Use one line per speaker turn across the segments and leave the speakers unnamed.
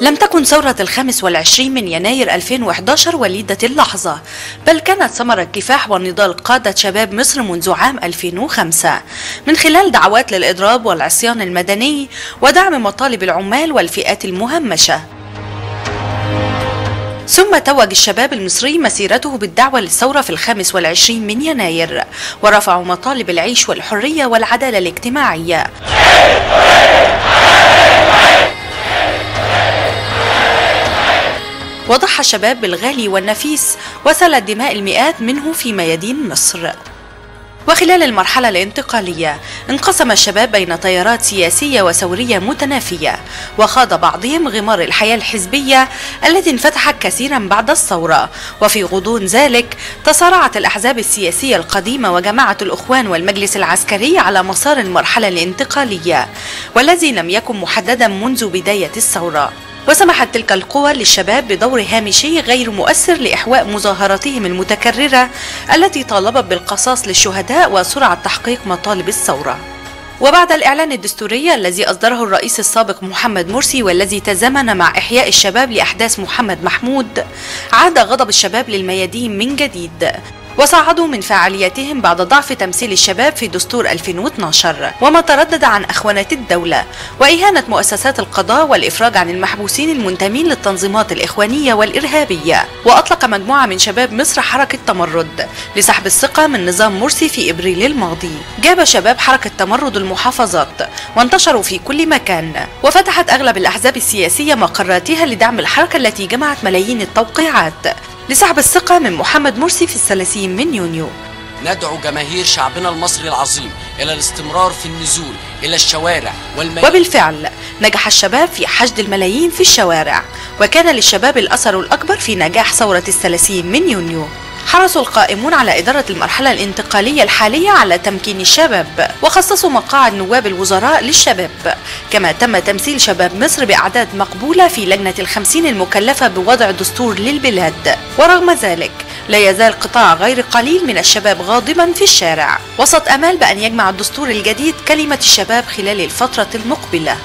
لم تكن ثورة الخامس والعشرين من يناير 2011 وليدة اللحظة بل كانت ثمرة كفاح ونضال قادة شباب مصر منذ عام 2005 من خلال دعوات للإضراب والعصيان المدني ودعم مطالب العمال والفئات المهمشة ثم توج الشباب المصري مسيرته بالدعوة للثورة في الخامس والعشرين من يناير ورفعوا مطالب العيش والحرية والعدالة الاجتماعية وضحى الشباب بالغالي والنفيس وسلت دماء المئات منه في ميادين مصر وخلال المرحلة الانتقالية انقسم الشباب بين تيارات سياسية وثورية متنافية وخاض بعضهم غمار الحياة الحزبية التي انفتحت كثيرا بعد الثورة وفي غضون ذلك تصارعت الأحزاب السياسية القديمة وجماعة الأخوان والمجلس العسكري على مسار المرحلة الانتقالية والذي لم يكن محددا منذ بداية الثورة وسمحت تلك القوى للشباب بدور هامشي غير مؤثر لإحواء مظاهراتهم المتكررة التي طالبت بالقصاص للشهداء وسرعة تحقيق مطالب الثورة وبعد الإعلان الدستوري الذي أصدره الرئيس السابق محمد مرسي والذي تزامن مع إحياء الشباب لأحداث محمد محمود عاد غضب الشباب للميادين من جديد وصعدوا من فعالياتهم بعد ضعف تمثيل الشباب في دستور 2012 وما تردد عن أخونة الدولة وإهانة مؤسسات القضاء والإفراج عن المحبوسين المنتمين للتنظيمات الإخوانية والإرهابية وأطلق مجموعة من شباب مصر حركة تمرد لسحب الثقة من نظام مرسي في إبريل الماضي جاب شباب حركة تمرد المحافظات وانتشروا في كل مكان وفتحت أغلب الأحزاب السياسية مقراتها لدعم الحركة التي جمعت ملايين التوقيعات لسحب الثقة من محمد مرسي في الثلاثين من يونيو
ندعو جماهير شعبنا المصري العظيم إلى الاستمرار في النزول إلى الشوارع والميادين
وبالفعل نجح الشباب في حشد الملايين في الشوارع وكان للشباب الأثر الأكبر في نجاح ثورة الثلاثين من يونيو حرص القائمون على إدارة المرحلة الانتقالية الحالية على تمكين الشباب وخصصوا مقاعد نواب الوزراء للشباب كما تم تمثيل شباب مصر بأعداد مقبولة في لجنة الخمسين المكلفة بوضع دستور للبلاد ورغم ذلك لا يزال قطاع غير قليل من الشباب غاضبا في الشارع وسط أمال بأن يجمع الدستور الجديد كلمة الشباب خلال الفترة المقبلة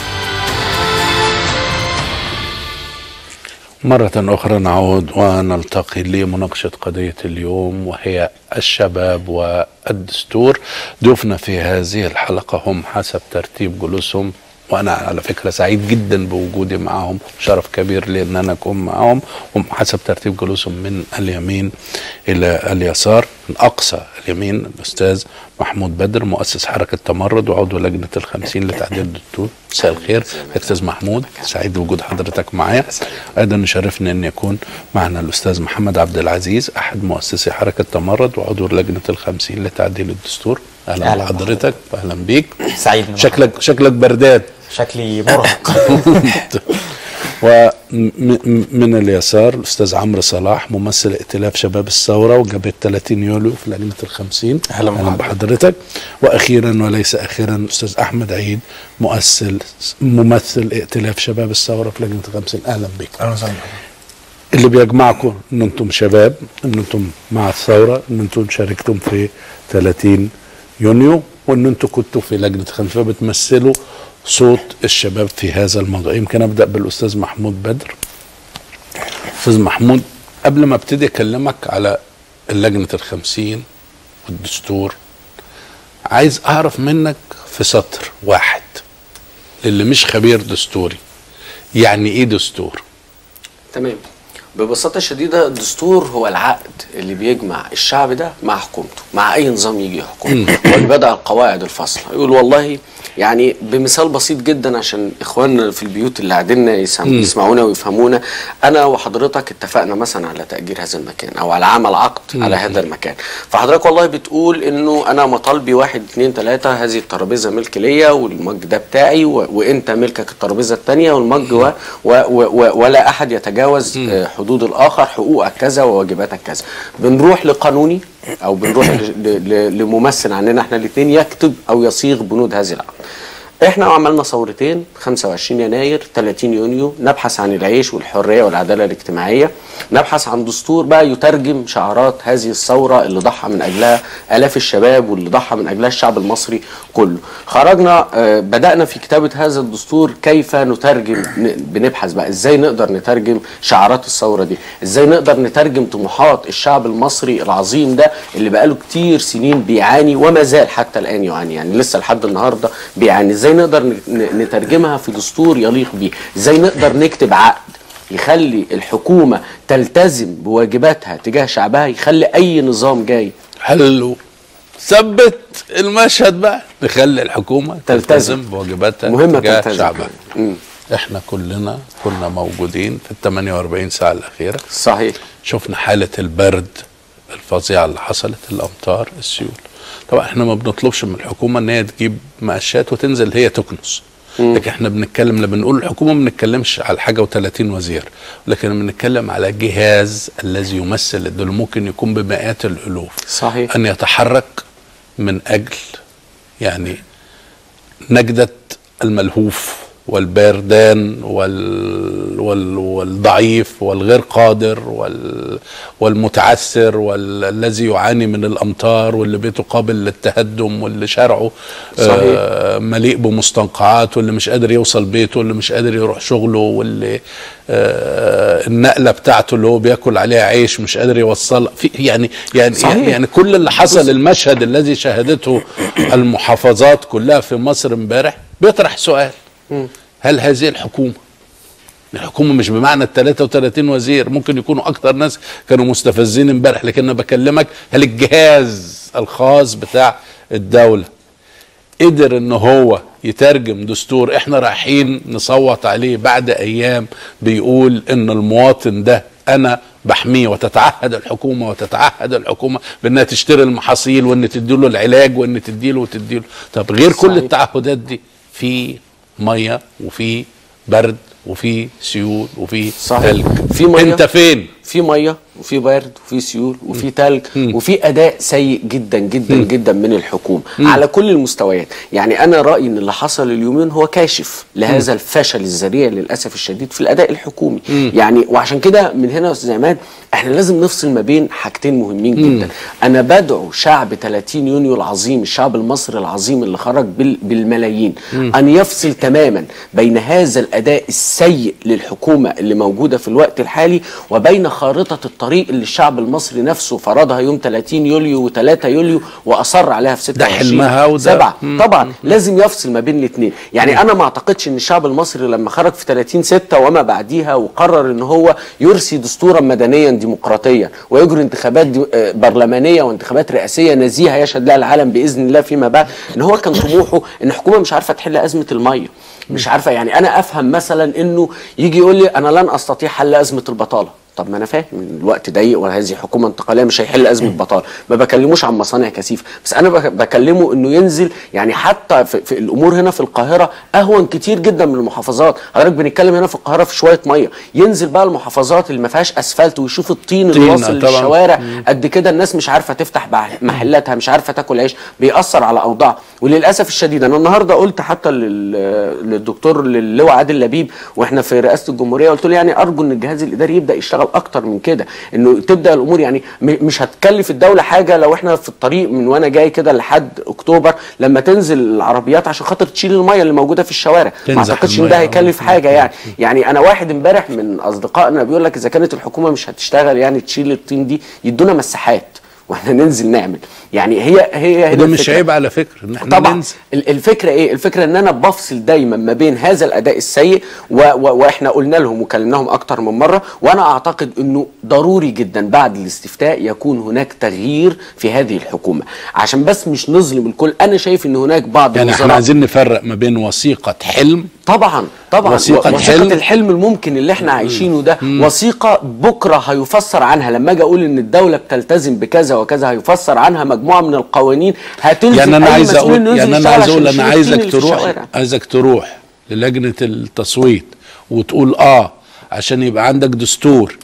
مرة أخرى نعود ونلتقي لمناقشة قضية اليوم وهي الشباب والدستور ضيوفنا في هذه الحلقة هم حسب ترتيب جلوسهم وأنا على فكرة سعيد جدا بوجودي معهم شرف كبير لي أن أنا أكون معهم هم حسب ترتيب جلوسهم من اليمين إلى اليسار من أقصى اليمين الأستاذ محمود بدر مؤسس حركة تمرد وعضو لجنة الخمسين لتعديل الدستور مساء الخير أستاذ محمود سعيد بوجود حضرتك معايا أيضا يشرفني أن يكون معنا الأستاذ محمد عبد العزيز أحد مؤسسي حركة تمرد وعضو لجنة الخمسين لتعديل الدستور أهلا
أهلا
بحضرتك أهلا بيك
سعيد من
شكلك شكلك بردان
شكلي مرهق
ومن اليسار الاستاذ عمرو صلاح ممثل ائتلاف شباب الثوره وجبهه 30 يوليو في لجنه الخمسين
أهلا بحضرتك.
بحضرتك واخيرا وليس اخيرا الاستاذ احمد عيد مؤسس ممثل ائتلاف شباب الثوره في لجنه الخمسين اهلا بك
اهلا وسهلا
اللي بيجمعكم ان انتم شباب ان انتم مع الثوره ان انتم شاركتم في 30 يونيو وان انتم كنتوا في لجنه خمسه فبتمثلوا صوت الشباب في هذا الموضوع يمكن ابدا بالاستاذ محمود بدر استاذ محمود قبل ما ابتدي اكلمك على لجنه الخمسين والدستور عايز اعرف منك في سطر واحد للي مش خبير دستوري يعني ايه دستور
تمام ببساطة شديدة الدستور هو العقد اللي بيجمع الشعب ده مع حكومته مع أي نظام يجي يحكمه واللي بدأ القواعد الفاصلة يقول والله يعني بمثال بسيط جدا عشان إخواننا في البيوت اللي قاعدين يسم- يسمعونا ويفهمونا أنا وحضرتك اتفقنا مثلا على تأجير هذا المكان أو على عمل عقد على هذا المكان فحضرتك والله بتقول إنه أنا مطالبي واحد اتنين تلاتة هذه الترابيزة ملك ليا والمج ده بتاعي و... وأنت ملكك الترابيزة التانية والمج و... و... و... و... ولا أحد يتجاوز آه، حدود الآخر حقوقك كذا وواجباتك كذا بنروح لقانوني أو بنروح ل... ل... ل- لممثل عننا احنا الاثنين يكتب أو يصيغ بنود هذه العقد احنا عملنا ثورتين 25 يناير 30 يونيو نبحث عن العيش والحريه والعداله الاجتماعيه نبحث عن دستور بقى يترجم شعارات هذه الثوره اللي ضحى من اجلها الاف الشباب واللي ضحى من اجلها الشعب المصري كله خرجنا آه، بدانا في كتابه هذا الدستور كيف نترجم ن- بنبحث بقى ازاي نقدر نترجم شعارات الثوره دي ازاي نقدر نترجم طموحات الشعب المصري العظيم ده اللي بقاله كتير سنين بيعاني وما زال حتى الان يعاني يعني لسه لحد النهارده بيعاني ازاي نقدر ن- ن- نترجمها في دستور يليق بيه ازاي نقدر نكتب عقد يخلي الحكومه تلتزم بواجباتها تجاه شعبها يخلي اي نظام جاي
حلو ثبت المشهد بقى نخلي الحكومه
تلتزم.
تلتزم بواجباتها
مهمه
تجاه
تلتزم
شعبها
مم.
احنا كلنا كنا موجودين في ال 48 ساعه الاخيره
صحيح
شفنا حاله البرد الفظيعه اللي حصلت الامطار السيول طبعا احنا ما بنطلبش من الحكومه ان هي تجيب مقشات وتنزل هي تكنس لكن احنا بنتكلم لما بنقول الحكومه ما بنتكلمش على حاجه و30 وزير لكن بنتكلم على جهاز الذي يمثل الدول ممكن يكون بمئات الالوف
صحيح.
ان يتحرك من اجل يعني نجدة الملهوف والباردان وال وال والضعيف والغير قادر وال والمتعثر والذي يعاني من الامطار واللي بيته قابل للتهدم واللي شارعه
صحيح.
آه مليء بمستنقعات واللي مش قادر يوصل بيته واللي مش قادر يروح شغله واللي آه النقله بتاعته اللي هو بياكل عليها عيش مش قادر يوصلها في يعني يعني
صحيح.
يعني كل اللي حصل المشهد الذي شهدته المحافظات كلها في مصر امبارح بيطرح سؤال هل هذه الحكومه الحكومه مش بمعنى ال 33 وزير ممكن يكونوا اكتر ناس كانوا مستفزين امبارح لكن انا بكلمك هل الجهاز الخاص بتاع الدوله قدر ان هو يترجم دستور احنا رايحين نصوت عليه بعد ايام بيقول ان المواطن ده انا بحميه وتتعهد الحكومه وتتعهد الحكومه بانها تشتري المحاصيل وان تديله العلاج وان تديله وتديله طب غير كل
صحيح.
التعهدات دي في ميه وفي برد وفي سيول وفي
صحيح.
تلج
في مية.
انت فين
في ميه وفي برد وفي سيول وفي تلج وفي اداء سيء جدا جدا جدا من الحكومه على كل المستويات يعني انا رايي ان اللي حصل اليومين هو كاشف لهذا الفشل الذريع للاسف الشديد في الاداء الحكومي يعني وعشان كده من هنا يا استاذ عماد احنا لازم نفصل ما بين حاجتين مهمين جدا انا بدعو شعب 30 يونيو العظيم الشعب المصري العظيم اللي خرج بال- بالملايين ان يفصل تماما بين هذا الاداء السيء للحكومه اللي موجوده في الوقت الحالي وبين خارطه الطريق اللي الشعب المصري نفسه فرضها يوم 30 يوليو و3 يوليو واصر عليها في 26
حلمها وده-
سبعة
مم.
طبعا لازم يفصل ما بين الاثنين يعني انا ما اعتقدش ان الشعب المصري لما خرج في 30 6 وما بعديها وقرر ان هو يرسي دستورا مدنيا ديمقراطيا ويجري انتخابات دي آه، برلمانيه وانتخابات رئاسيه نزيهه يشهد لها العالم باذن الله فيما بعد ان هو كان طموحه ان الحكومه مش عارفه تحل ازمه الميه مش عارفه يعني انا افهم مثلا انه يجي يقول لي انا لن استطيع حل ازمه البطاله طب ما انا فاهم إن الوقت ضيق وهذه حكومه انتقاليه مش هيحل ازمه بطاله ما بكلموش عن مصانع كثيفه بس انا بك- بكلمه انه ينزل يعني حتى في, في الامور هنا في القاهره اهون كتير جدا من المحافظات حضرتك بنتكلم هنا في القاهره في شويه ميه ينزل بقى المحافظات اللي ما فيهاش اسفلت ويشوف الطين اللي
طينة
واصل
طبعاً.
للشوارع قد كده الناس مش عارفه تفتح بع- محلاتها مش عارفه تاكل عيش بيأثر على اوضاعها وللاسف الشديد انا النهارده قلت حتى لل- للدكتور اللواء عادل لبيب واحنا في رئاسه الجمهوريه قلت له يعني ارجو ان الجهاز الاداري يبدا يشتغل اكتر من كده انه تبدا الامور يعني م- مش هتكلف الدوله حاجه لو احنا في الطريق من وانا جاي كده لحد اكتوبر لما تنزل العربيات عشان خاطر تشيل الميه اللي موجوده في الشوارع ما
تنزح
اعتقدش ان
المية.
ده هيكلف حاجه يعني يعني انا واحد امبارح من اصدقائنا بيقول لك اذا كانت الحكومه مش هتشتغل يعني تشيل الطين دي يدونا مساحات واحنا ننزل نعمل يعني هي هي هنا
ده مش
الفكرة.
عيب على فكره ان احنا
طبعا
ننزل
ال- الفكره ايه الفكره ان انا بفصل دايما ما بين هذا الاداء السيء و و واحنا قلنا لهم وكلمناهم اكتر من مره وانا اعتقد انه ضروري جدا بعد الاستفتاء يكون هناك تغيير في هذه الحكومه عشان بس مش نظلم الكل انا شايف ان هناك بعض
يعني احنا
الوزراء
عايزين نفرق ما بين وثيقه حلم
طبعا طبعا
وثيقة
و-
حلم.
الحلم الممكن اللي احنا عايشينه ده وثيقه بكره هيفسر عنها لما اجي اقول ان الدوله بتلتزم بكذا وكذا هيفسر عنها مجموعه من القوانين هتلزم
يعني انا
أي
عايز
مسؤول
اقول
إنه ينزل
يعني انا
يشتغل
عايز اقول
عشان
انا
يشيل الطين
عايزك
اللي في
تروح
الشوارع.
عايزك تروح للجنه التصويت وتقول اه عشان يبقى عندك دستور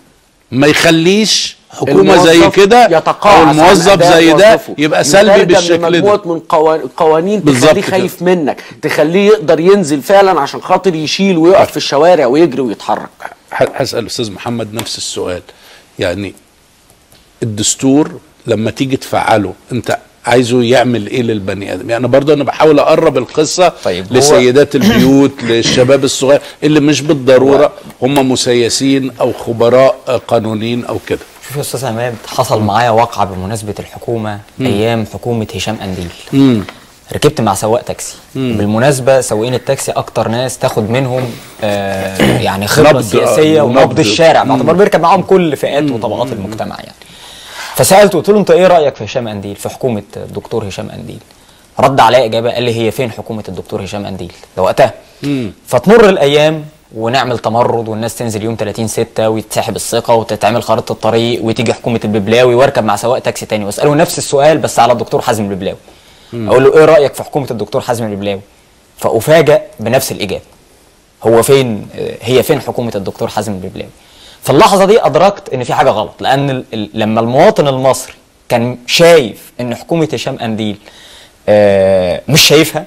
ما يخليش حكومه زي
الموظف
كده
يتقاعس
او
عن
الموظف
أداء
زي ده
وظيفته.
يبقى سلبي
يترجم
بالشكل ده
لمجموعة من قوان- قوانين
بالظبط
تخليه
كده.
خايف منك تخليه يقدر ينزل فعلا عشان خاطر يشيل ويقف في الشوارع ويجري ويتحرك
ه- هسال استاذ محمد نفس السؤال يعني الدستور لما تيجي تفعله انت عايزه يعمل ايه للبني ادم يعني برضه انا بحاول اقرب القصه
طيب هو-
لسيدات البيوت للشباب الصغير اللي مش بالضروره هم مسيسين او خبراء قانونيين او كده
شوف يا استاذ عماد حصل معايا واقعه بمناسبه الحكومه ايام حكومه هشام قنديل
امم
ركبت مع سواق تاكسي بالمناسبه سواقين التاكسي اكتر ناس تاخد منهم آه يعني خبره
نبض، آه،
سياسيه ونبض
نبض.
الشارع باعتبار بيركب معاهم كل فئات وطبقات المجتمع يعني فسالته قلت له انت ايه رايك في هشام قنديل في حكومه الدكتور هشام قنديل رد عليا اجابه قال لي هي فين حكومه الدكتور هشام قنديل ده وقتها فتمر الايام ونعمل تمرد والناس تنزل يوم 30 6 ويتسحب الثقه وتتعمل خريطه الطريق وتيجي حكومه الببلاوي واركب مع سواق تاكسي تاني واساله نفس السؤال بس على الدكتور حازم الببلاوي اقول له ايه رايك في حكومه الدكتور حازم الببلاوي فافاجئ بنفس الاجابه هو فين آه، هي فين حكومه الدكتور حازم الببلاوي في اللحظه دي ادركت ان في حاجه غلط لان ال- ال- لما المواطن المصري كان شايف ان حكومه هشام قنديل آه، مش شايفها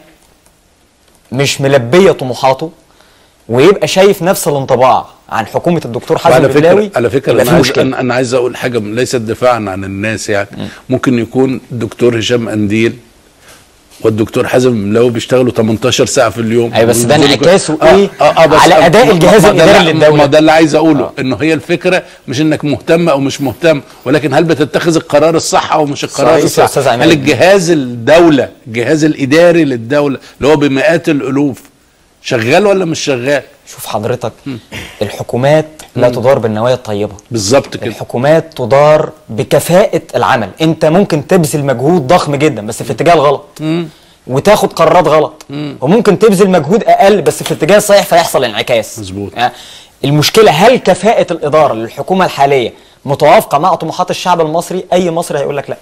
مش ملبيه طموحاته ويبقى شايف نفس الانطباع عن حكومه الدكتور حازم
على
الببلاوي
فكره على فكره
يبقى
انا
في
عايز
مشكله
انا أنا عايز اقول حاجه ليست دفاعا عن الناس يعني ممكن يكون الدكتور هشام قنديل والدكتور حازم لو بيشتغلوا 18 ساعه في اليوم
أيوة، بس ده
وينزلوا
انعكاسه
آه،
إيه
آه، آه، بس
على
آه،
أداء
ما-
الجهاز
ما ده
الإداري
اللي-
للدولة.
ما ده اللي عايز اقوله انه هي الفكره مش انك مهتم او مش مهتم ولكن هل بتتخذ القرار الصح او مش القرار
صحيح يا
الصح
أستاذ عماد.
هل الجهاز الدوله الجهاز الاداري للدوله اللي هو بمئات الالوف شغال ولا مش شغال
شوف حضرتك الحكومات لا تدار بالنوايا الطيبه
بالظبط كده
الحكومات تدار بكفاءة العمل انت ممكن تبذل مجهود ضخم جدا بس في اتجاه الغلط وتاخد قرارات غلط وممكن تبذل مجهود اقل بس في اتجاه صحيح فيحصل انعكاس
مظبوط.
يعني المشكلة هل كفاءة الإدارة للحكومة الحالية متوافقة مع طموحات الشعب المصري أي مصري هيقول لك لا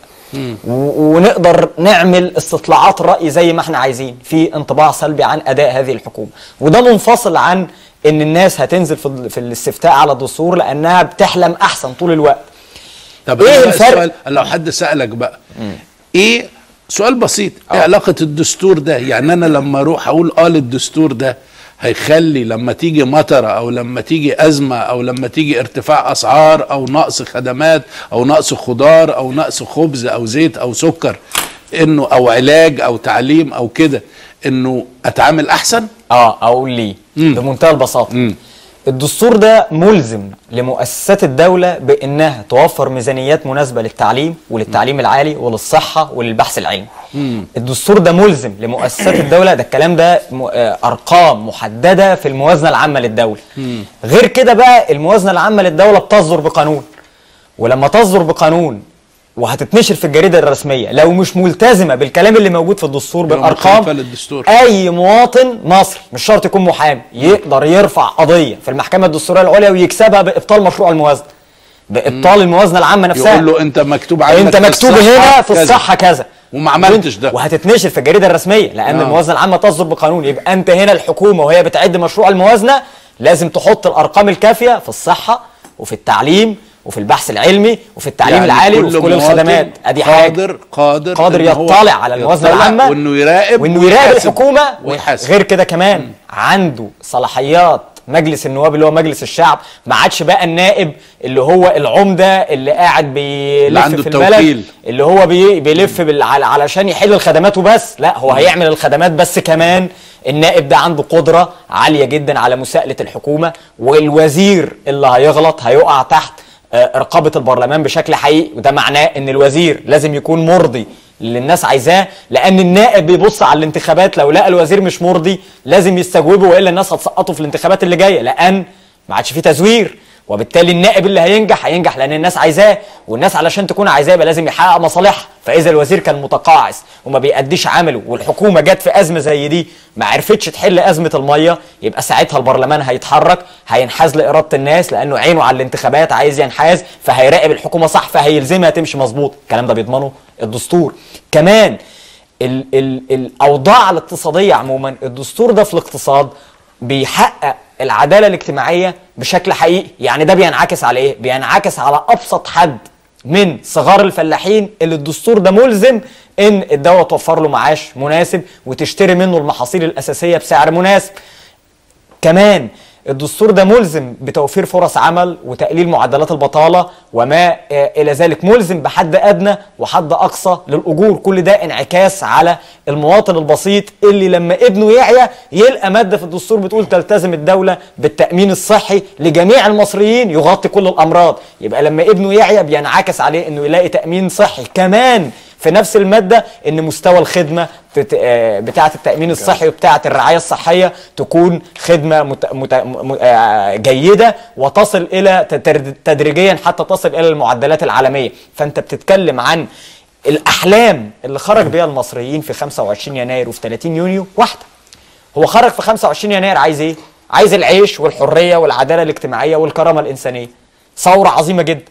و- ونقدر نعمل استطلاعات رأي زي ما احنا عايزين في انطباع سلبي عن أداء هذه الحكومة وده منفصل عن ان الناس هتنزل في ال- في الاستفتاء على الدستور لانها بتحلم احسن طول الوقت
طب
إيه
إيه
الفرق؟
السؤال لو حد سألك بقى ايه سؤال بسيط ايه علاقة الدستور ده يعني انا لما اروح اقول اه للدستور ده هيخلي لما تيجي مطرة او لما تيجي ازمة او لما تيجي ارتفاع اسعار او نقص خدمات او نقص خضار او نقص خبز او زيت او سكر انه او علاج او تعليم او كده انه اتعامل احسن
اه اقول ليه بمنتهى البساطه الدستور ده ملزم لمؤسسات الدولة بأنها توفر ميزانيات مناسبة للتعليم وللتعليم العالي وللصحة وللبحث العلمي الدستور ده ملزم لمؤسسات الدولة ده الكلام ده م- آه، أرقام محددة في الموازنة العامة للدولة غير كده بقى الموازنة العامة للدولة بتصدر بقانون ولما تصدر بقانون وهتتنشر في الجريدة الرسمية لو مش ملتزمة بالكلام اللي موجود في الدستور
يبقى
بالأرقام
مخالفة للدستور.
اي مواطن مصري مش شرط يكون محامي يقدر يرفع قضيه في المحكمه الدستوريه العليا ويكسبها بابطال مشروع الموازنه بابطال الموازنه العامه نفسها
يقول له انت مكتوب عندك
انت
في
مكتوب
الصحة
هنا في
كذا.
الصحه كذا
وما عملتش ده.
وهتتنشر في الجريده الرسميه لان
آه.
الموازنه العامه تصدر بقانون يبقى انت هنا الحكومه وهي بتعد مشروع الموازنه لازم تحط الارقام الكافيه في الصحه وفي التعليم وفي البحث العلمي وفي التعليم
يعني
العالي وفي كل
مواطن
الخدمات ادي حاجه
قادر قادر
قادر
إن هو
يطلع على الموازنه
يطلع
العامه
وانه يراقب
وانه يراقب
ويحاسب.
الحكومه
ويحاسب
غير كده كمان عنده صلاحيات مجلس النواب اللي هو مجلس الشعب ما عادش بقى النائب اللي هو العمده اللي قاعد بيلف
عنده
في
التوكيل.
البلد اللي هو بي بيلف بال- على- علشان يحل الخدمات وبس لا هو هيعمل الخدمات بس كمان النائب ده عنده قدره عاليه جدا على مساءله الحكومه والوزير اللي هيغلط هيقع تحت آه، رقابه البرلمان بشكل حقيقي وده معناه ان الوزير لازم يكون مرضي اللي الناس عايزاه لان النائب بيبص على الانتخابات لو لقى الوزير مش مرضي لازم يستجوبه والا الناس هتسقطه في الانتخابات اللي جايه لان ما عادش فيه تزوير وبالتالي النائب اللي هينجح هينجح لان الناس عايزاه والناس علشان تكون عايزاه يبقى لازم يحقق مصالحها فاذا الوزير كان متقاعس وما بيأديش عمله والحكومه جت في ازمه زي دي ما عرفتش تحل ازمه الميه يبقى ساعتها البرلمان هيتحرك هينحاز لاراده الناس لانه عينه على الانتخابات عايز ينحاز فهيراقب الحكومه صح فهيلزمها تمشي مظبوط الكلام ده بيضمنه الدستور كمان ال ال الاوضاع الاقتصاديه عموما الدستور ده في الاقتصاد بيحقق العداله الاجتماعيه بشكل حقيقي يعني ده بينعكس على ايه بينعكس على ابسط حد من صغار الفلاحين اللي الدستور ده ملزم ان الدوله توفر له معاش مناسب وتشتري منه المحاصيل الاساسيه بسعر مناسب كمان الدستور ده ملزم بتوفير فرص عمل وتقليل معدلات البطالة وما آه، إلى ذلك ملزم بحد أدنى وحد أقصى للأجور كل ده انعكاس على المواطن البسيط اللي لما ابنه يعيا يلقى مادة في الدستور بتقول تلتزم الدولة بالتأمين الصحي لجميع المصريين يغطي كل الأمراض يبقى لما ابنه يعيا بينعكس عليه أنه يلاقي تأمين صحي كمان في نفس المادة ان مستوى الخدمة بت- آه، بتاعة التأمين الصحي وبتاعة الرعاية الصحية تكون خدمة مت... مت... م- آه، جيدة وتصل إلى تتر- تدريجيا حتى تصل إلى المعدلات العالمية فأنت بتتكلم عن الأحلام اللي خرج بيها المصريين في 25 يناير وفي 30 يونيو واحدة هو خرج في 25 يناير عايز ايه؟ عايز العيش والحرية والعدالة الاجتماعية والكرامة الإنسانية ثورة عظيمة جدا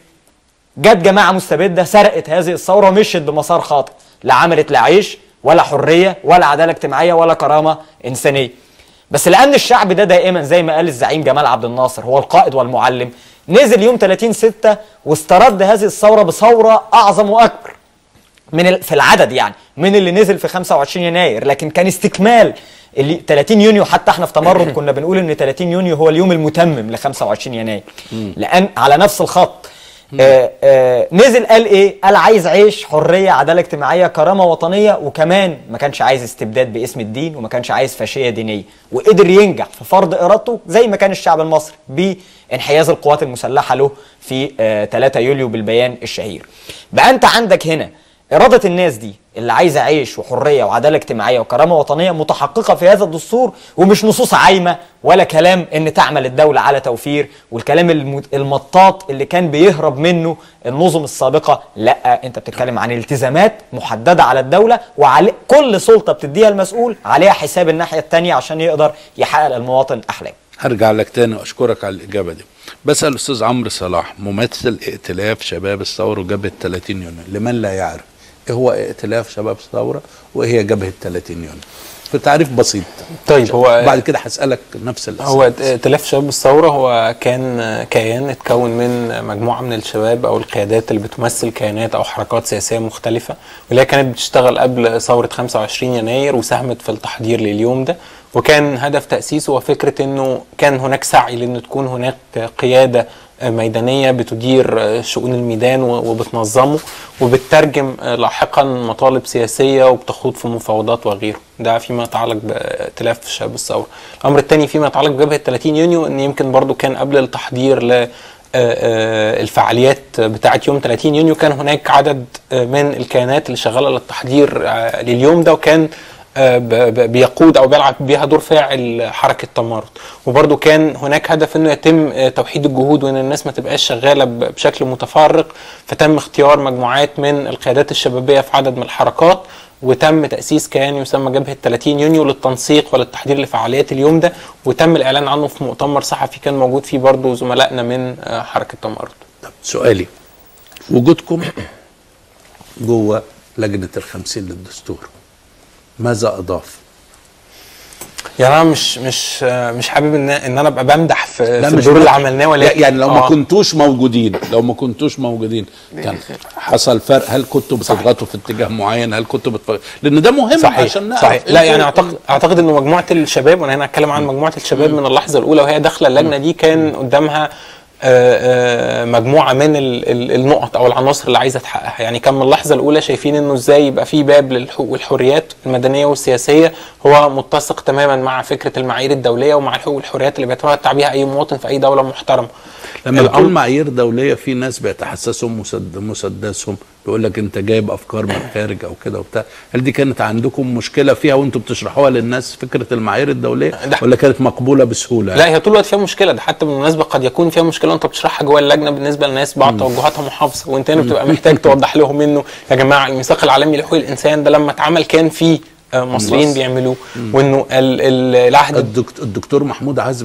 جت جماعه مستبده سرقت هذه الثوره ومشيت بمسار خاطئ لا عملت لا عيش ولا حريه ولا عداله اجتماعيه ولا كرامه انسانيه بس لان الشعب ده دائما زي ما قال الزعيم جمال عبد الناصر هو القائد والمعلم نزل يوم 30 6 واسترد هذه الثوره بثوره اعظم واكبر من ال... في العدد يعني من اللي نزل في 25 يناير لكن كان استكمال اللي 30 يونيو حتى احنا في تمرد كنا بنقول ان 30 يونيو هو اليوم المتمم ل 25 يناير لان على نفس الخط آه آه نزل قال ايه قال عايز عيش حريه عداله اجتماعيه كرامه وطنيه وكمان ما كانش عايز استبداد باسم الدين وما كانش عايز فاشيه دينيه وقدر ينجح في فرض ارادته زي ما كان الشعب المصري بانحياز القوات المسلحه له في آه 3 يوليو بالبيان الشهير بقى انت عندك هنا إرادة الناس دي اللي عايزة عيش وحرية وعدالة اجتماعية وكرامة وطنية متحققة في هذا الدستور ومش نصوص عايمة ولا كلام إن تعمل الدولة على توفير والكلام الم- المطاط اللي كان بيهرب منه النظم السابقة لا أنت بتتكلم عن التزامات محددة على الدولة وعلى كل سلطة بتديها المسؤول عليها حساب الناحية التانية عشان يقدر يحقق المواطن أحلام
هرجع لك تاني واشكرك على الاجابه دي بسال الاستاذ عمرو صلاح ممثل ائتلاف شباب الثوره وجبهه 30 يونيو لمن لا يعرف ايه هو ائتلاف شباب الثوره وايه هي جبهه 30 يونيو في تعريف بسيط
طيب هو
بعد كده هسالك نفس الاسئله
هو ائتلاف شباب الثورة هو كان كيان اتكون من مجموعة من الشباب أو القيادات اللي بتمثل كيانات أو حركات سياسية مختلفة واللي هي كانت بتشتغل قبل ثورة 25 يناير وساهمت في التحضير لليوم ده وكان هدف تأسيسه هو فكرة إنه كان هناك سعي لأن تكون هناك قيادة ميدانية بتدير شؤون الميدان وبتنظمه وبتترجم لاحقا مطالب سياسية وبتخوض في مفاوضات وغيره ده فيما يتعلق بائتلاف شباب الثورة الأمر الثاني فيما يتعلق بجبهة 30 يونيو إن يمكن برضو كان قبل التحضير ل الفعاليات بتاعه يوم 30 يونيو كان هناك عدد من الكيانات اللي شغاله للتحضير لليوم ده وكان بيقود او بيلعب بيها دور فاعل حركه تمارض وبرده كان هناك هدف انه يتم توحيد الجهود وان الناس ما تبقاش شغاله بشكل متفرق فتم اختيار مجموعات من القيادات الشبابيه في عدد من الحركات وتم تاسيس كيان يسمى جبهه 30 يونيو للتنسيق وللتحضير لفعاليات اليوم ده وتم الاعلان عنه في مؤتمر صحفي كان موجود فيه برضه زملائنا من حركه تمارض
طب سؤالي وجودكم جوه لجنه الخمسين للدستور ماذا اضاف؟
يعني انا مش مش مش حابب ان ان انا ابقى بمدح في, في الدور اللي عملناه ولكن
يعني لو آه. ما كنتوش موجودين لو ما كنتوش موجودين كان حصل فرق هل كنتوا بتضغطوا في اتجاه معين هل كنتوا بتف... لان ده مهم
صحيح
عشان نعرف
صحيح لا يعني اعتقد اعتقد ان مجموعه الشباب وانا هنا هتكلم عن مجموعه الشباب من اللحظه الاولى وهي داخله اللجنه دي كان قدامها آآ آآ مجموعه من ال ال النقط او العناصر اللي عايزه تحققها يعني كان من اللحظه الاولى شايفين انه ازاي يبقى في باب للحقوق والحريات المدنيه والسياسيه هو متسق تماما مع فكره المعايير الدوليه ومع الحقوق والحريات اللي بيتمتع بيها اي مواطن في اي دوله محترمه
لما تقول معايير دوليه في ناس بيتحسسهم مسد مسدسهم بيقول لك انت جايب افكار من الخارج او كده وبتاع هل دي كانت عندكم مشكله فيها وانتم بتشرحوها للناس فكره المعايير الدوليه ولا كانت مقبوله بسهوله
لا هي طول الوقت فيها مشكله ده حتى بالمناسبه قد يكون فيها مشكله وانت بتشرحها جوه اللجنه بالنسبه للناس بعض توجهاتها محافظه وانت هنا بتبقى محتاج توضح لهم انه يا جماعه الميثاق العالمي لحقوق الانسان ده لما اتعمل كان فيه مصريين بيعملوه وانه العهد
الدكتور, الدكتور محمود عزمي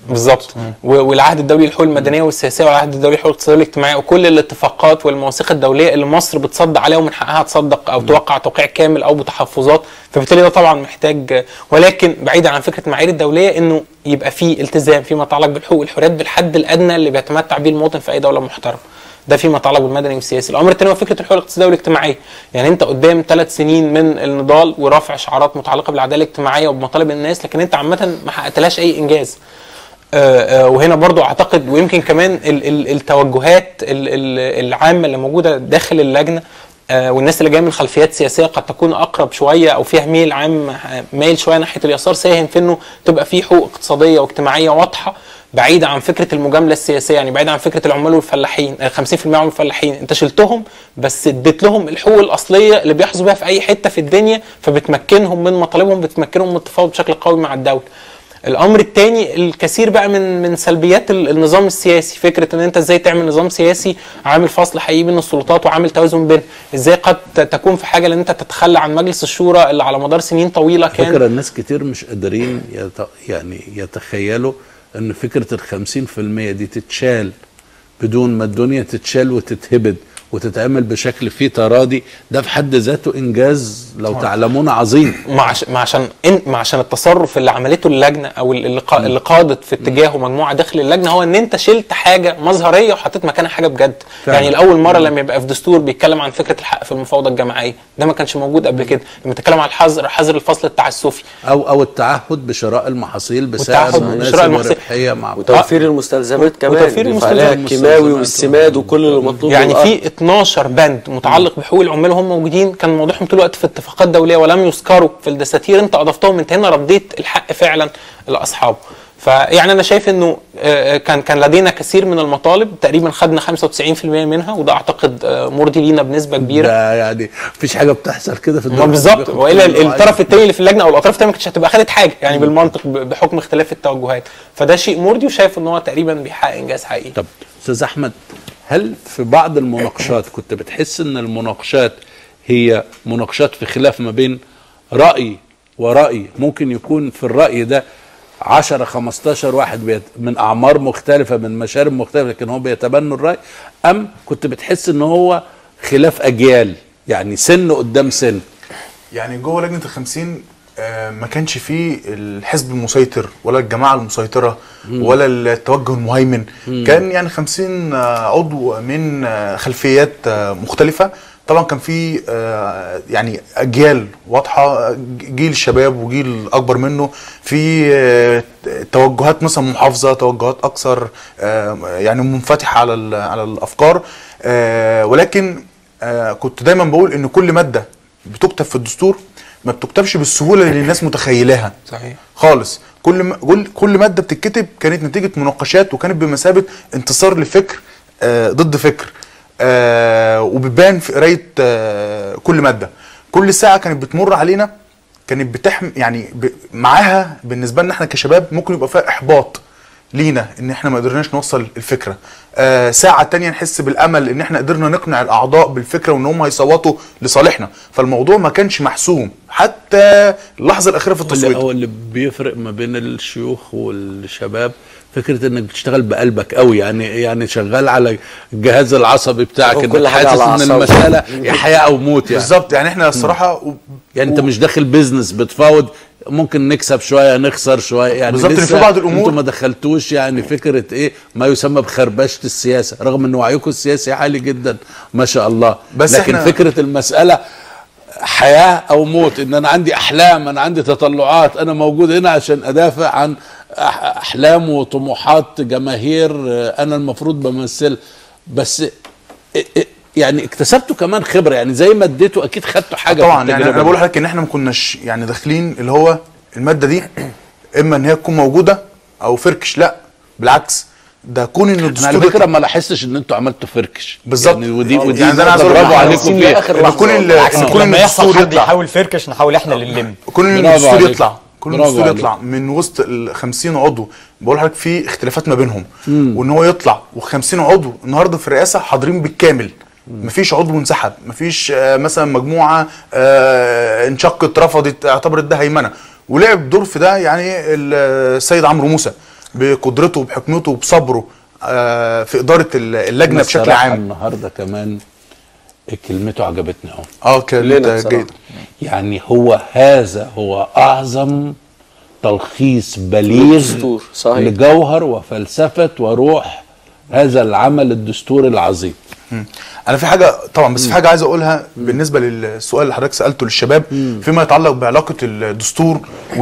بالظبط و- والعهد الدولي للحقوق المدنيه والسياسيه والعهد الدولي للحقوق الاقتصاديه والاجتماعيه وكل الاتفاقات والمواثيق الدوليه اللي مصر بتصدق عليها ومن حقها تصدق او توقع توقيع كامل او بتحفظات فبالتالي ده طبعا محتاج ولكن بعيدا عن فكره المعايير الدوليه انه يبقى في التزام فيما يتعلق بالحقوق والحريات بالحد الادنى اللي بيتمتع به المواطن في اي دوله محترمه ده فيما يتعلق بالمدني والسياسي الامر الثاني هو فكره الحقوق الاقتصاديه والاجتماعيه يعني انت قدام ثلاث سنين من النضال ورفع شعارات متعلقه بالعداله الاجتماعيه وبمطالب الناس لكن انت عامه ما حققتلهاش اي انجاز آه، آه، وهنا برضو اعتقد ويمكن كمان ال- ال- التوجهات ال- ال- العامه اللي موجوده داخل اللجنه آه، والناس اللي جايه من خلفيات سياسيه قد تكون اقرب شويه او فيها ميل عام آه، مايل شويه ناحيه اليسار ساهم في انه تبقى في حقوق اقتصاديه واجتماعيه واضحه بعيدة عن فكرة المجاملة السياسية يعني بعيدة عن فكرة العمال والفلاحين آه، 50% عمال والفلاحين انت شلتهم بس اديت لهم الحقوق الأصلية اللي بيحظوا بيها في أي حتة في الدنيا فبتمكنهم من مطالبهم بتمكنهم من التفاوض بشكل قوي مع الدولة الامر الثاني الكثير بقى من من سلبيات ال- النظام السياسي فكره ان انت ازاي تعمل نظام سياسي عامل فصل حقيقي بين السلطات وعامل توازن بين ازاي قد ت- تكون في حاجه ان انت تتخلى عن مجلس الشورى اللي على مدار سنين طويله كان
فكرة الناس كتير مش قادرين يت... يعني يتخيلوا ان فكرة الخمسين في المية دي تتشال بدون ما الدنيا تتشال وتتهبد وتتعمل بشكل فيه تراضي ده في حد ذاته انجاز لو تعلمون عظيم
ما عش- ما عشان إن ما عشان التصرف اللي عملته اللجنه او اللي, قا- اللي قادت في اتجاهه مجموعه داخل اللجنه هو ان انت شلت حاجه مظهريه وحطيت مكانها حاجه بجد
فعلا.
يعني لاول مره لما يبقى في دستور بيتكلم عن فكره الحق في المفاوضه الجماعيه ده ما كانش موجود قبل كده لما تتكلم عن الحظر حظر الفصل التعسفي
او او التعهد بشراء المحاصيل بسعر
والتعهد
مناسب
بشراء المحاصيل.
وربحيه مع
وتوفير المستلزمات كمان
وتوفير
بيبقى عليها
المستلزمات.
الكيماوي والسماد وكل اللي مطلوب
يعني
للأرض.
في 12 بند متعلق بحقوق العمال وهم موجودين كان موضوعهم طول الوقت في اتفاقات دوليه ولم يذكروا في الدساتير انت اضفتهم انت هنا رديت الحق فعلا لاصحابه فيعني انا شايف انه آه، كان كان لدينا كثير من المطالب تقريبا خدنا 95% منها وده اعتقد آه، مرضي لينا بنسبه كبيره
ده يعني مفيش حاجه بتحصل كده في
ما
الدنيا
بالظبط
بياخد
والا
كل
الطرف
واحد.
الثاني اللي في اللجنه او الاطراف الثانيه ما كانتش هتبقى خدت حاجه يعني بالمنطق ب- بحكم اختلاف التوجهات فده شيء مرضي وشايف ان هو تقريبا بيحقق انجاز حقيقي
طب استاذ احمد هل في بعض المناقشات كنت بتحس ان المناقشات هي مناقشات في خلاف ما بين راي وراي ممكن يكون في الراي ده 10 15 واحد بيت من اعمار مختلفه من مشارب مختلفه لكن هم بيتبنوا الراي ام كنت بتحس ان هو خلاف اجيال يعني سن قدام سن
يعني جوه لجنه الخمسين آه، ما كانش فيه الحزب المسيطر ولا الجماعه المسيطره ولا التوجه المهيمن كان يعني 50 آه، عضو من آه، خلفيات آه، مختلفه طبعا كان في آه، يعني اجيال واضحه جيل شباب وجيل اكبر منه في آه، توجهات مثلا محافظه توجهات اكثر آه، يعني منفتحه على ال- على الافكار آه، ولكن آه، كنت دايما بقول ان كل ماده بتكتب في الدستور ما بتكتبش بالسهوله اللي الناس متخيلاها
صحيح.
خالص كل م... كل كل ماده بتتكتب كانت نتيجه مناقشات وكانت بمثابه انتصار لفكر آه ضد فكر آه وبتبان في قرايه آه كل ماده كل ساعه كانت بتمر علينا كانت بتحم يعني ب... معاها بالنسبه لنا احنا كشباب ممكن يبقى فيها احباط لينا ان احنا ما قدرناش نوصل الفكره آه ساعه تانية نحس بالامل ان احنا قدرنا نقنع الاعضاء بالفكره وان هم هيصوتوا لصالحنا فالموضوع ما كانش محسوم حتى اللحظه الاخيره في
اللي
التصويت
هو اللي بيفرق ما بين الشيوخ والشباب فكره انك بتشتغل بقلبك قوي يعني يعني شغال على الجهاز العصبي بتاعك
تاخد
انك
كل حاجة
حاسس
على
ان
أعصابك.
المساله يا حياه او موت يعني
بالظبط يعني احنا الصراحه و...
يعني انت مش داخل بيزنس بتفاوض ممكن نكسب شويه نخسر شويه يعني
بالظبط، إن في
لسه
بعض الأمور-
انتوا ما دخلتوش يعني فكره ايه ما يسمى بخربشه السياسه رغم ان وعيكم السياسي عالي جدا ما شاء الله
بس
لكن
إحنا-
فكره المساله حياه او موت ان انا عندي احلام انا عندي تطلعات انا موجود هنا عشان ادافع عن أح- احلام وطموحات جماهير آه، انا المفروض بمثل بس إ- إ- يعني اكتسبتوا كمان خبره يعني زي ما اديتوا اكيد خدتوا حاجه
طبعا
في
يعني
التجربة
انا بقول
دي.
لحضرتك ان احنا ما كناش يعني داخلين اللي هو الماده دي اما ان هي تكون موجوده او فركش لا بالعكس ده كون ان
انا على
الدستور
فكره
يطلع-
ما لاحظتش ان انتوا عملتوا فركش
بالظبط.
يعني ودي
آه،
ودي
يعني ده أنا عايز
نقطة
أقول
برافو
لك
عليكم
عايزين
فيها
لآخر
ان
لحظة.
كون ال-
بالعكس
ان
كده
كون ان
لما يحصل
الدستور
حد
يطلع
يحاول فركش نحاول احنا اللي نلم
كون ان
برافو
الدستور
عليك.
يطلع كون
برافو
الدستور
عليك.
يطلع من وسط ال 50 عضو بقول لحضرتك في اختلافات ما بينهم وان هو يطلع و50 عضو النهارده في الرئاسه حاضرين بالكامل مفيش عضو انسحب مفيش آه، مثلا مجموعه آه، انشقت رفضت اعتبرت ده هيمنه ولعب دور في ده يعني ال- السيد عمرو موسى بقدرته وبحكمته وبصبره آه، في اداره ال- اللجنه بشكل
الصراحة
عام
النهارده كمان كلمته عجبتني قوي
اه كانت
لنا بصراحة.
جيده
يعني هو هذا هو اعظم تلخيص بليغ
للدستور، صحيح.
لجوهر وفلسفه وروح هذا العمل الدستوري العظيم
انا في حاجه طبعا بس في حاجه عايز اقولها بالنسبه للسؤال اللي حضرتك سالته للشباب فيما يتعلق بعلاقه الدستور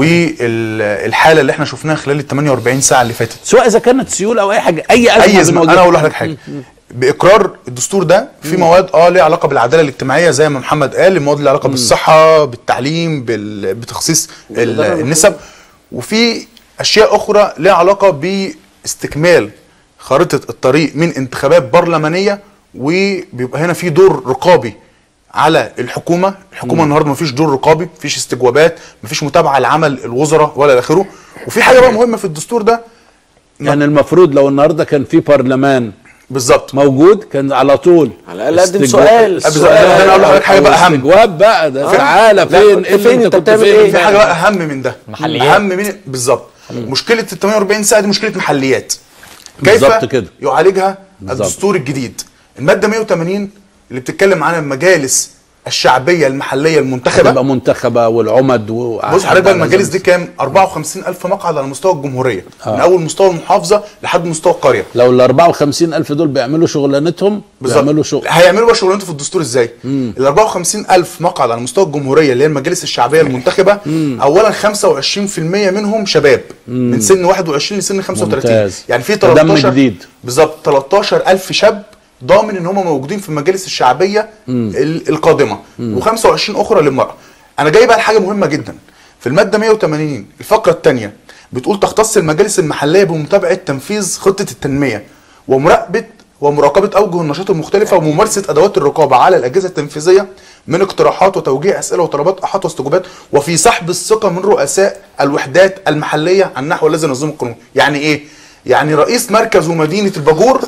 والحاله اللي احنا شفناها خلال ال 48 ساعه اللي فاتت
سواء اذا كانت سيوله او اي حاجه اي ازمه
اي ازمه
بنواجهها.
انا اقول لحضرتك حاجه باقرار الدستور ده في مواد اه ليها علاقه بالعداله الاجتماعيه زي ما محمد قال المواد اللي ليها علاقه بالصحه بالتعليم بال... بتخصيص ال... النسب وفي اشياء اخرى ليها علاقه باستكمال خارطه الطريق من انتخابات برلمانيه وبيبقى هنا في دور رقابي على الحكومه الحكومه النهارده مفيش دور رقابي مفيش استجوابات مفيش متابعه لعمل الوزراء ولا الى اخره وفي حاجه بقى مهمه في الدستور ده
يعني المفروض لو النهارده كان في برلمان
بالظبط
موجود كان على طول
على الأقل قدم
استجواب-
سؤال.
بالظبط. أنا أقول لحضرتك حاجة بقى أهم.
استجواب بقى ده تعالى
لا،
فين
كنت
إيه اللي
فين؟
انت
أنت
كنت
بتعمل
فين
إيه؟
في حاجه بقى اهم من ده
محليات.
اهم من بالظبط مشكله ال 48 ساعه دي مشكله محليات كيف
بالظبط كده.
يعالجها
بالظبط.
الدستور الجديد الماده 180 اللي بتتكلم عن المجالس الشعبيه المحليه المنتخبه
تبقى منتخبه والعمد و...
بص حضرتك بقى المجالس دي كام 54 الف مقعد على مستوى الجمهوريه آه. من اول مستوى المحافظه لحد مستوى القريه
لو ال 54 الف دول بيعملوا شغلانتهم
بالظبط
بيعملوا شغل
هيعملوا بقى شغلانته في الدستور ازاي؟ ال 54 الف مقعد على مستوى الجمهوريه اللي هي المجالس الشعبيه المنتخبه اولا 25% منهم شباب من سن 21 لسن 35
ممتاز.
يعني في
ده دم
13
جديد.
بالظبط 13 الف شاب ضامن ان هم موجودين في المجالس الشعبيه ال- القادمه و25 اخرى للمراه انا جاي بقى لحاجه مهمه جدا في الماده 180 الفقره الثانيه بتقول تختص المجالس المحليه بمتابعه تنفيذ خطه التنميه ومراقبه ومراقبه اوجه النشاط المختلفه وممارسه ادوات الرقابه على الاجهزه التنفيذيه من اقتراحات وتوجيه اسئله وطلبات احاط واستجوابات وفي سحب الثقه من رؤساء الوحدات المحليه عن النحو الذي ينظمه القانون يعني ايه يعني رئيس مركز ومدينه الباجور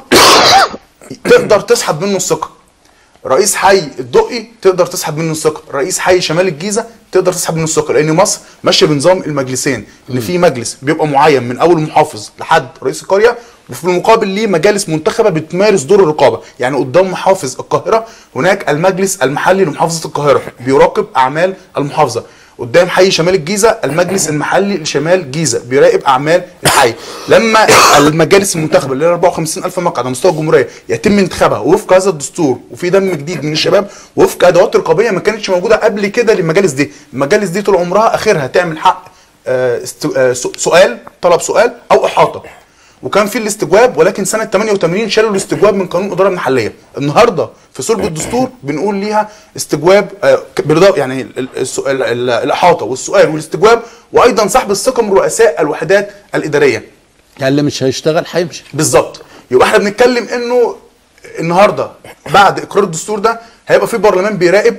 تقدر تسحب منه الثقه رئيس حي الدقي تقدر تسحب منه الثقه رئيس حي شمال الجيزه تقدر تسحب منه الثقه لان مصر ماشيه بنظام المجلسين ان في مجلس بيبقى معين من اول محافظ لحد رئيس القريه وفي المقابل ليه مجالس منتخبه بتمارس دور الرقابه يعني قدام محافظ القاهره هناك المجلس المحلي لمحافظه القاهره بيراقب اعمال المحافظه قدام حي شمال الجيزه المجلس المحلي لشمال جيزه بيراقب اعمال الحي لما المجالس المنتخبه اللي هي 54 الف مقعد على مستوى الجمهوريه يتم انتخابها وفق هذا الدستور وفي دم جديد من الشباب وفق ادوات رقابيه ما كانتش موجوده قبل كده للمجالس دي المجالس دي طول عمرها اخرها تعمل حق آه، است- آه، س- سؤال طلب سؤال او احاطه وكان في الاستجواب ولكن سنه 88 شالوا الاستجواب من قانون الاداره المحليه النهارده في صلب الدستور بنقول ليها استجواب آه، ك- برضا يعني ال- ال- السؤال- ال- الاحاطه والسؤال والاستجواب وايضا سحب الثقه من رؤساء الوحدات الاداريه
يعني اللي مش هيشتغل هيمشي
بالظبط يبقى احنا بنتكلم انه النهارده بعد اقرار الدستور ده هيبقى في برلمان بيراقب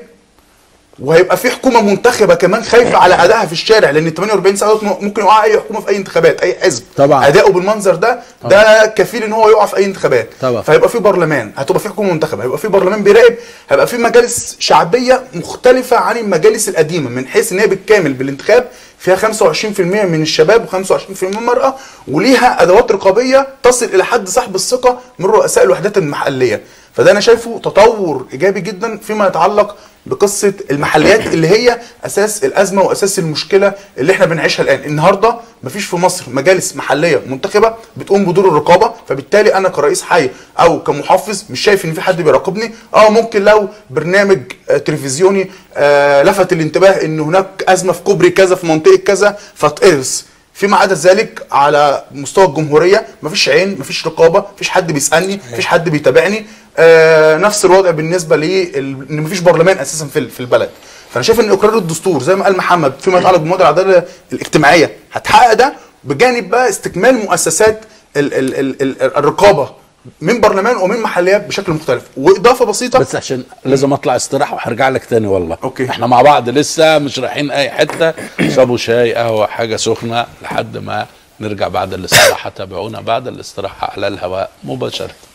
وهيبقى في حكومه منتخبه كمان خايفه على ادائها في الشارع لان 48 ساعه دوت ممكن يقع اي حكومه في اي انتخابات اي حزب
طبعا.
اداؤه بالمنظر ده ده كفيل ان هو يقع في اي انتخابات
طبعا.
فهيبقى في برلمان هتبقى في حكومه منتخبه هيبقى في برلمان بيراقب هيبقى في مجالس شعبيه مختلفه عن المجالس القديمه من حيث ان هي بالكامل بالانتخاب فيها 25% من الشباب و25% من المراه وليها ادوات رقابيه تصل الى حد سحب الثقه من رؤساء الوحدات المحليه فده انا شايفه تطور ايجابي جدا فيما يتعلق بقصه المحليات اللي هي اساس الازمه واساس المشكله اللي احنا بنعيشها الان النهارده مفيش في مصر مجالس محليه منتخبه بتقوم بدور الرقابه فبالتالي انا كرئيس حي او كمحافظ مش شايف ان في حد بيراقبني اه ممكن لو برنامج آه تلفزيوني آه لفت الانتباه ان هناك ازمه في كوبري كذا في منطقه كذا فاتقرص فيما عدا ذلك على مستوى الجمهوريه مفيش عين مفيش رقابه مفيش حد بيسالني مفيش حد بيتابعني آه نفس الوضع بالنسبه لي ان مفيش برلمان اساسا في في البلد فانا شايف ان اقرار الدستور زي ما قال محمد فيما يتعلق بمواد العداله الاجتماعيه هتحقق ده بجانب بقى استكمال مؤسسات ال ال ال ال الرقابه من برلمان ومن محليات بشكل مختلف واضافه بسيطه
بس عشان لازم اطلع استراحه وهرجع لك تاني والله
أوكي.
احنا مع بعض لسه مش رايحين اي حته شربوا شاي قهوه حاجه سخنه لحد ما نرجع بعد الاستراحه تابعونا بعد الاستراحه على الهواء مباشره